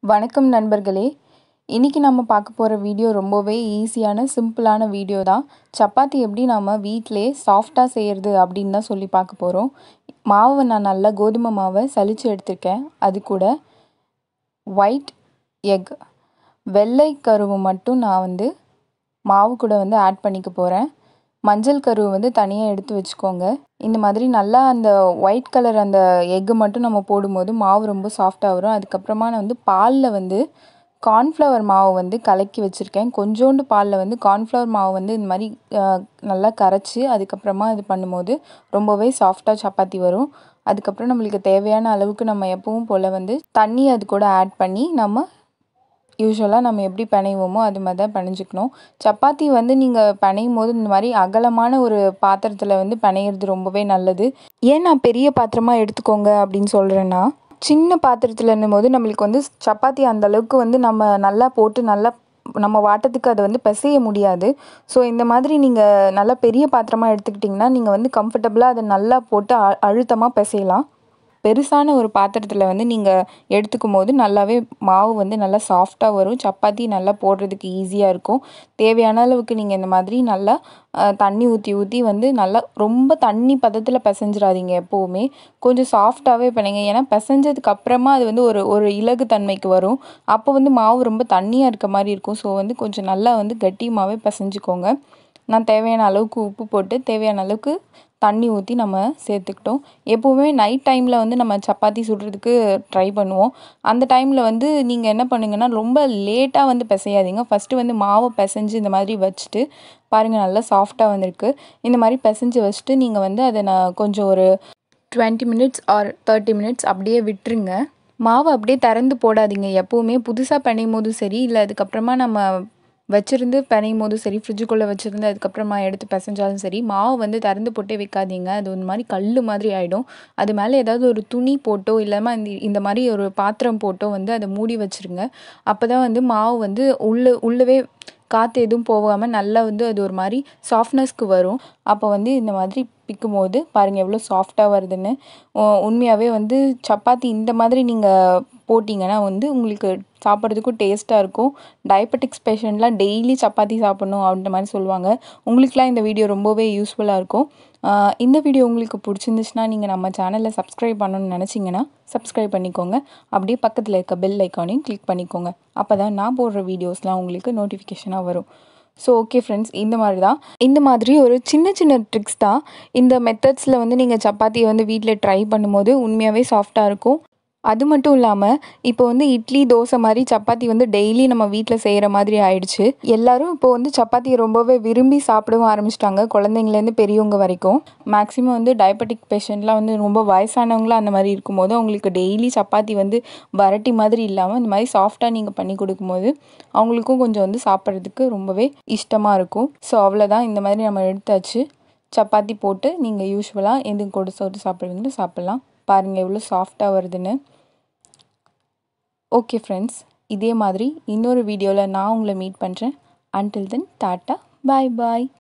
வணக்கம் நண்பர்களே இன்றைக்கி நம்ம பார்க்க போகிற வீடியோ ரொம்பவே ஈஸியான சிம்பிளான வீடியோ தான் சப்பாத்தி எப்படி நம்ம வீட்டிலே சாஃப்டாக செய்கிறது அப்படின்னு தான் சொல்லி பார்க்க போகிறோம் மாவை நான் நல்லா கோதுமை மாவை சலிச்சு எடுத்திருக்கேன் அது கூட ஒயிட் எக் வெள்ளை கருவு மட்டும் நான் வந்து மாவு கூட வந்து ஆட் பண்ணிக்க போகிறேன் மஞ்சள் கருவு வந்து தனியாக எடுத்து வச்சுக்கோங்க இந்த மாதிரி நல்லா அந்த ஒயிட் கலர் அந்த எக்கு மட்டும் நம்ம போடும்போது மாவு ரொம்ப சாஃப்டாக வரும் அதுக்கப்புறமா நான் வந்து பாலில் வந்து கார்ன்ஃப்ளவர் மாவு வந்து கலக்கி வச்சுருக்கேன் கொஞ்சோண்டு பாலில் வந்து கார்ன்ஃப்ளவர் மாவு வந்து இந்த மாதிரி நல்லா கரைச்சி அதுக்கப்புறமா இது பண்ணும்போது ரொம்பவே சாஃப்டாக சப்பாத்தி வரும் அதுக்கப்புறம் நம்மளுக்கு தேவையான அளவுக்கு நம்ம எப்பவும் போல் வந்து தண்ணி அது கூட ஆட் பண்ணி நம்ம யூஸ்வலாக நம்ம எப்படி பிணைவோமோ அது மாதிரி தான் பிணைஞ்சிக்கணும் சப்பாத்தி வந்து நீங்கள் பிணையும் போது இந்த மாதிரி அகலமான ஒரு பாத்திரத்தில் வந்து பிணையிறது ரொம்பவே நல்லது ஏன் நான் பெரிய பாத்திரமாக எடுத்துக்கோங்க அப்படின்னு சொல்கிறேன்னா சின்ன பாத்திரத்துலன்னும் போது நம்மளுக்கு வந்து சப்பாத்தி அந்த அளவுக்கு வந்து நம்ம நல்லா போட்டு நல்லா நம்ம வாட்டத்துக்கு அதை வந்து பிசைய முடியாது ஸோ இந்த மாதிரி நீங்கள் நல்லா பெரிய பாத்திரமாக எடுத்துக்கிட்டிங்கன்னா நீங்கள் வந்து கம்ஃபர்டபுளாக அதை நல்லா போட்டு அ அழுத்தமாக பிசையலாம் பெருசான ஒரு பாத்திரத்தில் வந்து நீங்கள் எடுத்துக்கும் போது நல்லாவே மாவு வந்து நல்லா சாஃப்டாக வரும் சப்பாத்தி நல்லா போடுறதுக்கு ஈஸியாக இருக்கும் தேவையான அளவுக்கு நீங்கள் இந்த மாதிரி நல்லா தண்ணி ஊற்றி ஊற்றி வந்து நல்லா ரொம்ப தண்ணி பதத்தில் பிசைஞ்சிடாதீங்க எப்போவுமே கொஞ்சம் சாஃப்டாகவே பண்ணுங்க ஏன்னா பிசைஞ்சதுக்கு அப்புறமா அது வந்து ஒரு ஒரு இலகு தன்மைக்கு வரும் அப்போ வந்து மாவு ரொம்ப தண்ணியாக இருக்க மாதிரி இருக்கும் ஸோ வந்து கொஞ்சம் நல்லா வந்து கட்டியமாகவே பிசைஞ்சிக்கோங்க நான் தேவையான அளவுக்கு உப்பு போட்டு தேவையான அளவுக்கு தண்ணி ஊற்றி நம்ம சேர்த்துக்கிட்டோம் எப்போவுமே நைட் டைமில் வந்து நம்ம சப்பாத்தி சுடுறதுக்கு ட்ரை பண்ணுவோம் அந்த டைமில் வந்து நீங்கள் என்ன பண்ணுங்கன்னா ரொம்ப லேட்டாக வந்து பிசையாதீங்க ஃபஸ்ட்டு வந்து மாவை பிசைஞ்சு இந்த மாதிரி வச்சுட்டு பாருங்கள் நல்லா சாஃப்டாக வந்திருக்கு இந்த மாதிரி பிசைஞ்சு வச்சுட்டு நீங்கள் வந்து அதை நான் கொஞ்சம் ஒரு twenty minutes or thirty minutes அப்படியே விட்டுருங்க மாவை அப்படியே திறந்து போடாதீங்க எப்போவுமே புதுசாக பிணையும் போதும் சரி இல்லை அதுக்கப்புறமா நம்ம வச்சுருந்து பிணையும் போதும் சரி ஃப்ரிட்ஜுக்குள்ளே வச்சுருந்து அதுக்கப்புறமா எடுத்து பிசைஞ்சாலும் சரி மாவு வந்து திறந்து போட்டே வைக்காதீங்க அது ஒரு மாதிரி கல் மாதிரி ஆகிடும் அது மேலே ஏதாவது ஒரு துணி போட்டோ இல்லாமல் இந்த இந்த மாதிரி ஒரு பாத்திரம் போட்டோ வந்து அதை மூடி வச்சுருங்க அப்போ தான் வந்து மாவு வந்து உள்ளே உள்ளவே காற்று எதுவும் போகாமல் நல்லா வந்து அது ஒரு மாதிரி சாஃப்ட்னஸ்க்கு வரும் அப்போ வந்து இந்த மாதிரி பிக்கும் போது பாருங்கள் எவ்வளோ சாஃப்டாக வருதுன்னு உண்மையாகவே வந்து சப்பாத்தி இந்த மாதிரி நீங்கள் போட்டிங்கன்னா வந்து உங்களுக்கு சாப்பிட்றதுக்கும் டேஸ்ட்டாக இருக்கும் டயபெட்டிக்ஸ் பேஷண்ட்லாம் டெய்லி சப்பாத்தி சாப்பிட்ணும் அப்படின்ற மாதிரி சொல்லுவாங்க உங்களுக்குலாம் இந்த வீடியோ ரொம்பவே யூஸ்ஃபுல்லாக இருக்கும் இந்த வீடியோ உங்களுக்கு பிடிச்சிருந்துச்சுன்னா நீங்கள் நம்ம சேனலில் சப்ஸ்கிரைப் பண்ணணும்னு நினச்சிங்கன்னா சப்ஸ்கிரைப் பண்ணிக்கோங்க அப்படியே பக்கத்தில் இருக்க பெல் ஐக்கானையும் கிளிக் பண்ணிக்கோங்க அப்போ தான் நான் போடுற வீடியோஸ்லாம் உங்களுக்கு நோட்டிஃபிகேஷனாக வரும் ஸோ ஓகே ஃப்ரெண்ட்ஸ் இந்த மாதிரி தான் இந்த மாதிரி ஒரு சின்ன சின்ன ட்ரிக்ஸ் தான் இந்த மெத்தட்ஸில் வந்து நீங்கள் சப்பாத்தியை வந்து வீட்டில் ட்ரை பண்ணும்போது உண்மையாகவே சாஃப்டாக இருக்கும் அது மட்டும் இல்லாமல் இப்போ வந்து இட்லி தோசை மாதிரி சப்பாத்தி வந்து டெய்லி நம்ம வீட்டில் செய்கிற மாதிரி ஆயிடுச்சு எல்லாரும் இப்போ வந்து சப்பாத்தியை ரொம்பவே விரும்பி சாப்பிடவும் ஆரம்பிச்சிட்டாங்க குழந்தைங்கலேருந்து பெரியவங்க வரைக்கும் மேக்ஸிமம் வந்து டயபெட்டிக் பேஷண்ட்லாம் வந்து ரொம்ப வயசானவங்களாம் அந்த மாதிரி இருக்கும்போது அவங்களுக்கு டெய்லி சப்பாத்தி வந்து வரட்டி மாதிரி இல்லாமல் இந்த மாதிரி சாஃப்டாக நீங்கள் பண்ணி கொடுக்கும்போது அவங்களுக்கும் கொஞ்சம் வந்து சாப்பிட்றதுக்கு ரொம்பவே இஷ்டமாக இருக்கும் ஸோ அவ்வளோதான் இந்த மாதிரி நம்ம எடுத்தாச்சு சப்பாத்தி போட்டு நீங்கள் யூஸ்வலாக எது கூட சோறு சாப்பிடுவீங்களோ சாப்பிட்லாம் பாருங்கள் எவ்வளோ சாஃப்டாக வருதுன்னு ஓகே ஃப்ரெண்ட்ஸ் இதே மாதிரி இன்னொரு வீடியோவில் நான் உங்களை மீட் பண்ணுறேன் அன்டில் தென் டாட்டா பாய் பாய்